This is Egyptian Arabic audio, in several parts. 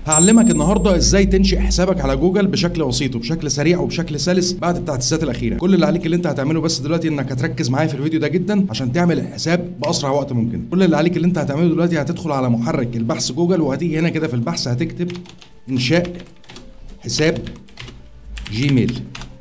هعلمك النهارده ازاي تنشئ حسابك على جوجل بشكل بسيط وبشكل سريع وبشكل سلس بعد التحديثات الاخيره كل اللي عليك اللي انت هتعمله بس دلوقتي انك هتركز معايا في الفيديو ده جدا عشان تعمل الحساب باسرع وقت ممكن كل اللي عليك اللي انت هتعمله دلوقتي هتدخل على محرك البحث جوجل وهتيجي هنا كده في البحث هتكتب انشاء حساب جيميل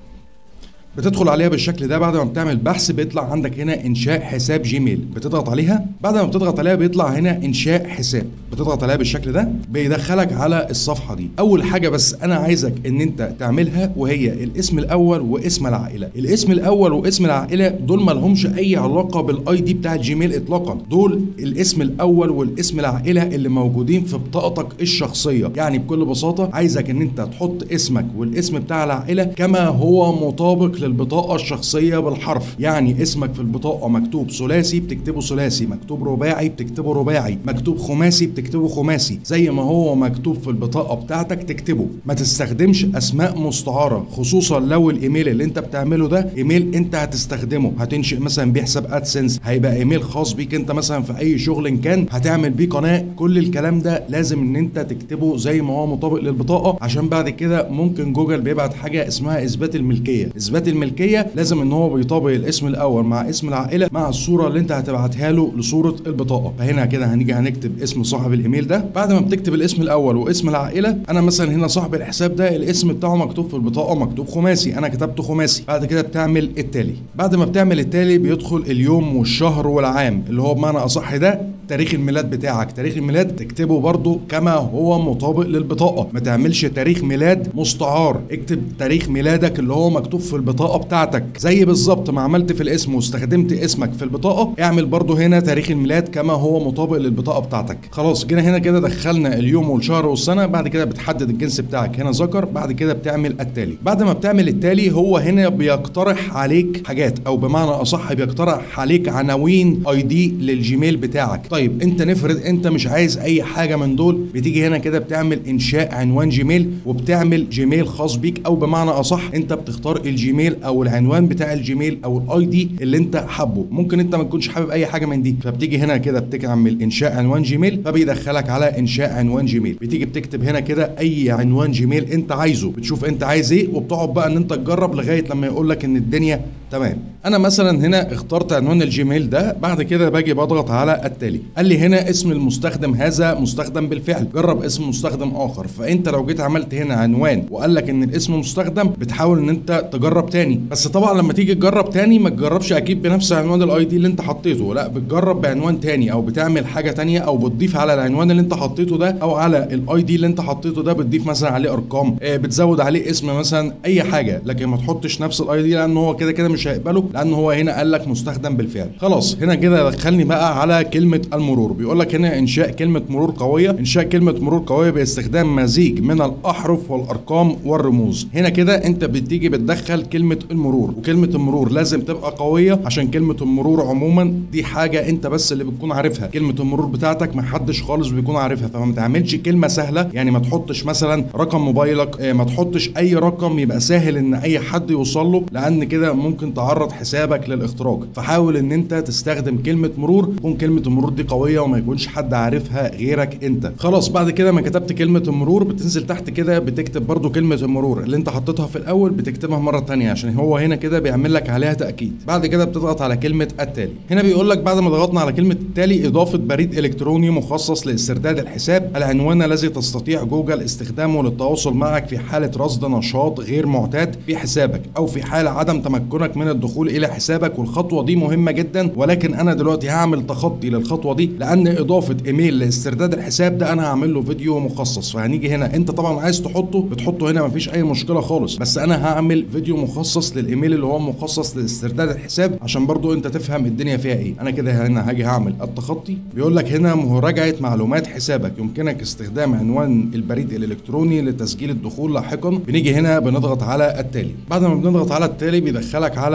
بتدخل عليها بالشكل ده بعد ما بتعمل بحث بيطلع عندك هنا انشاء حساب جيميل بتضغط عليها بعد ما بتضغط عليها بيطلع هنا انشاء حساب بتضغط عليها بالشكل ده بيدخلك على الصفحه دي اول حاجه بس انا عايزك ان انت تعملها وهي الاسم الاول واسم العائله الاسم الاول واسم العائله دول ما لهمش اي علاقه بالاي دي بتاع الجيميل اطلاقا دول الاسم الاول والاسم العائله اللي موجودين في بطاقتك الشخصيه يعني بكل بساطه عايزك ان انت تحط اسمك والاسم بتاع العائله كما هو مطابق للبطاقه الشخصيه بالحرف يعني اسمك في البطاقه مكتوب ثلاثي بتكتبه ثلاثي مكتوب رباعي بتكتبه رباعي مكتوب خماسي بتكتبه خماسي زي ما هو مكتوب في البطاقه بتاعتك تكتبه ما تستخدمش اسماء مستعاره خصوصا لو الايميل اللي انت بتعمله ده ايميل انت هتستخدمه هتنشئ مثلا بيه حساب ادسنس هيبقى ايميل خاص بيك انت مثلا في اي شغل إن كان هتعمل بيه قناه كل الكلام ده لازم ان انت تكتبه زي ما هو مطابق للبطاقه عشان بعد كده ممكن جوجل بيبعت حاجه اسمها اثبات الملكيه اثبات الملكيه لازم ان هو بيطابق الاسم الاول مع اسم العائله مع الصوره اللي انت هتبعتها له لصوره البطاقه فهنا كده هنيجي هنكتب اسم صاحب الايميل ده بعد ما بتكتب الاسم الاول واسم العائله انا مثلا هنا صاحب الحساب ده الاسم بتاعه مكتوب في البطاقه مكتوب خماسي انا كتبته خماسي بعد كده بتعمل التالي بعد ما بتعمل التالي بيدخل اليوم والشهر والعام اللي هو بمعنى اصح ده تاريخ الميلاد بتاعك تاريخ الميلاد تكتبه برضو كما هو مطابق للبطاقة ما تعملش تاريخ ميلاد مستعار اكتب تاريخ ميلادك اللي هو مكتوب في البطاقة بتاعتك زي بالظبط ما عملت في الاسم واستخدمت اسمك في البطاقة اعمل برضو هنا تاريخ الميلاد كما هو مطابق للبطاقة بتاعتك خلاص جينا هنا كده دخلنا اليوم والشهر والسنة بعد كده بتحدد الجنس بتاعك هنا ذكر بعد كده بتعمل التالي بعد ما بتعمل التالي هو هنا بيقترح عليك حاجات او بمعنى اصح بيقترح عليك عناوين اي دي للجيميل بتاعك طيب انت نفرض انت مش عايز اي حاجه من دول بتيجي هنا كده بتعمل انشاء عنوان جيميل وبتعمل جيميل خاص بيك او بمعنى اصح انت بتختار الجيميل او العنوان بتاع الجيميل او الاي دي اللي انت حابه ممكن انت ما تكونش حابب اي حاجه من دي فبتيجي هنا كده بتعمل انشاء عنوان جيميل فبيدخلك على انشاء عنوان جيميل بتيجي بتكتب هنا كده اي عنوان جيميل انت عايزه بتشوف انت عايز ايه وبتقعد بقى ان انت تجرب لغايه لما يقول لك ان الدنيا تمام انا مثلا هنا اخترت عنوان الجيميل ده بعد كده باجي بضغط على التالي قال لي هنا اسم المستخدم هذا مستخدم بالفعل جرب اسم مستخدم اخر فانت لو جيت عملت هنا عنوان وقال لك ان الاسم مستخدم بتحاول ان انت تجرب تاني بس طبعا لما تيجي تجرب تاني ما تجربش اكيد بنفس عنوان الاي دي اللي انت حطيته لا بتجرب بعنوان تاني او بتعمل حاجه تانية او بتضيف على العنوان اللي انت حطيته ده او على الاي دي اللي انت حطيته ده بتضيف مثلا عليه ارقام آه بتزود عليه اسم مثلا اي حاجه لكن ما تحطش نفس الاي دي لان هو كده كده مش هيقبله لان هو هنا قال لك مستخدم بالفعل خلاص هنا كده دخلني بقى على كلمه المرور بيقول لك هنا انشاء كلمه مرور قويه انشاء كلمه مرور قويه باستخدام مزيج من الاحرف والارقام والرموز هنا كده انت بتيجي بتدخل كلمه المرور وكلمه المرور لازم تبقى قويه عشان كلمه المرور عموما دي حاجه انت بس اللي بتكون عارفها كلمه المرور بتاعتك ما حدش خالص بيكون عارفها فما تعملش كلمه سهله يعني ما تحطش مثلا رقم موبايلك اه ما تحطش اي رقم يبقى سهل ان اي حد يوصل له لان كده ممكن تعرض حسابك للاختراق فحاول ان انت تستخدم كلمه مرور تكون كلمه المرور دي قويه وما يكونش حد عارفها غيرك انت خلاص بعد كده ما كتبت كلمه المرور بتنزل تحت كده بتكتب برضو كلمه المرور اللي انت حطيتها في الاول بتكتبها مره تانية عشان هو هنا كده بيعمل لك عليها تاكيد بعد كده بتضغط على كلمه التالي هنا بيقول لك بعد ما ضغطنا على كلمه التالي اضافه بريد الكتروني مخصص لاسترداد الحساب العنوان الذي تستطيع جوجل استخدامه للتواصل معك في حاله رصد نشاط غير معتاد في حسابك او في حال عدم تمكنك من الدخول الى حسابك والخطوه دي مهمه جدا ولكن انا دلوقتي هعمل تخطي للخطوه دي لان اضافه ايميل لاسترداد الحساب ده انا هعمل له فيديو مخصص فهنيجي هنا انت طبعا عايز تحطه بتحطه هنا مفيش اي مشكله خالص بس انا هعمل فيديو مخصص للايميل اللي هو مخصص لاسترداد الحساب عشان برضو انت تفهم الدنيا فيها ايه انا كده هنا هاجي هعمل التخطي بيقول لك هنا مراجعه معلومات حسابك يمكنك استخدام عنوان البريد الالكتروني لتسجيل الدخول لاحقا بنيجي هنا بنضغط على التالي بعد ما بنضغط على التالي بيدخلك على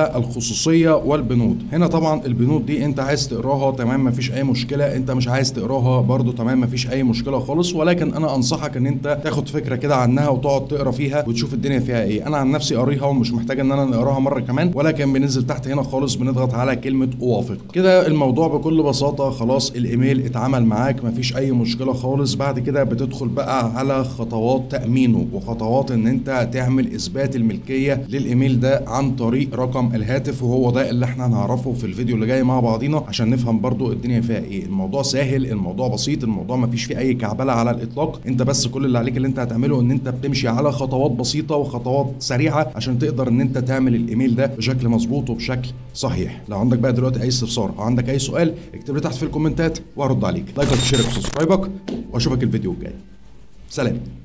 الخصوصيه والبنود هنا طبعا البنود دي انت عايز تقراها تمام مفيش اي مشكله انت مش عايز تقراها برضو تمام مفيش اي مشكله خالص ولكن انا انصحك ان انت تاخد فكره كده عنها وتقعد تقرا فيها وتشوف الدنيا فيها ايه انا عن نفسي قاريها ومش محتاج ان انا نقراها مره كمان ولكن بننزل تحت هنا خالص بنضغط على كلمه اوافق كده الموضوع بكل بساطه خلاص الايميل اتعمل معاك مفيش اي مشكله خالص بعد كده بتدخل بقى على خطوات تامينه وخطوات ان انت تعمل اثبات الملكيه للايميل ده عن طريق رقم الهاتف وهو ده اللي احنا هنعرفه في الفيديو اللي جاي مع بعضينا عشان نفهم برضو الدنيا فيها ايه الموضوع سهل الموضوع بسيط الموضوع مفيش فيه اي كعبله على الاطلاق انت بس كل اللي عليك اللي انت هتعمله ان انت بتمشي على خطوات بسيطه وخطوات سريعه عشان تقدر ان انت تعمل الايميل ده بشكل مظبوط وبشكل صحيح لو عندك بقى دلوقتي اي استفسار او عندك اي سؤال اكتب لي تحت في الكومنتات وهرد عليك لايك وشير وسبسكرايبك واشوفك الفيديو الجاي سلام